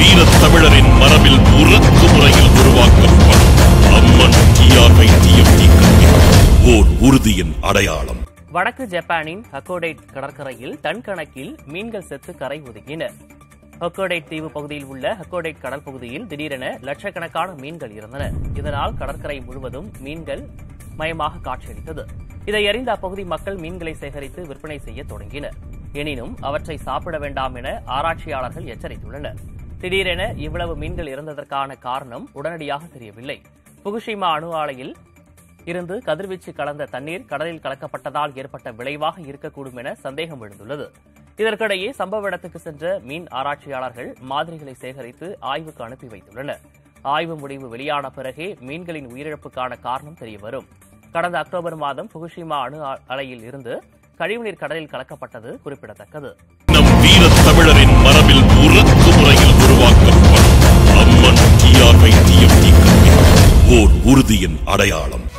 வீரத் தமிழரின் மரபில் உறக்கு முறையில் உருவாக்கப்படும் அம்மன் டிஆர்ஐ டிஎம்டி கல்வி ஓர் உறுதியின் அடையாளம் வடக்கு ஜப்பானின் ஹக்கோடைட் கடற்கரையில் டன் கணக்கில் மீன்கள் செத்து கரை ஒதுங்கின ஹக்கோடைட் தீவு பகுதியில் உள்ள ஹக்கோடைட் கடல் பகுதியில் திடீரென லட்சக்கணக்கான மீன்கள் இருந்தன இதனால் கடற்கரை முழுவதும் மீன்கள் மயமாக காட்சியளித்தது இதை அறிந்த அப்பகுதி மக்கள் மீன்களை சேகரித்து விற்பனை செய்ய தொடங்கினர் எனினும் அவற்றை சாப்பிட வேண்டாம் என ஆராய்ச்சியாளர்கள் எச்சரித்துள்ளனர் திடீரென இவ்வளவு மீன்கள் இறந்ததற்கான காரணம் உடனடியாக தெரியவில்லை புகுஷிமா அணு ஆலையில் இருந்து கதிர்வீச்சு கலந்த தண்ணீர் கடலில் கலக்கப்பட்டதால் ஏற்பட்ட விளைவாக இருக்கக்கூடும் என சந்தேகம் எழுந்துள்ளது இதற்கிடையே சம்பவ இடத்துக்கு சென்ற மீன் ஆராய்ச்சியாளர்கள் மாதிரிகளை சேகரித்து ஆய்வுக்கு அனுப்பி வைத்துள்ளனர் ஆய்வு முடிவு வெளியான பிறகே மீன்களின் உயிரிழப்புக்கான காரணம் தெரியவரும் கடந்த அக்டோபர் மாதம் புகுஷிமா அணு ஆ- ஆலையில் இருந்து கழிவுநீர் கடலில் கலக்கப்பட்டது குறிப்பிடத்தக்கது நம் வீரத் தமிழரின் மரபில் உறக்கு முறையில் உருவாக்கப்படும் அம்மன் டிஆர்ஐ டிஎம்டி கல்வி ஓர் உறுதியின் அடையாளம்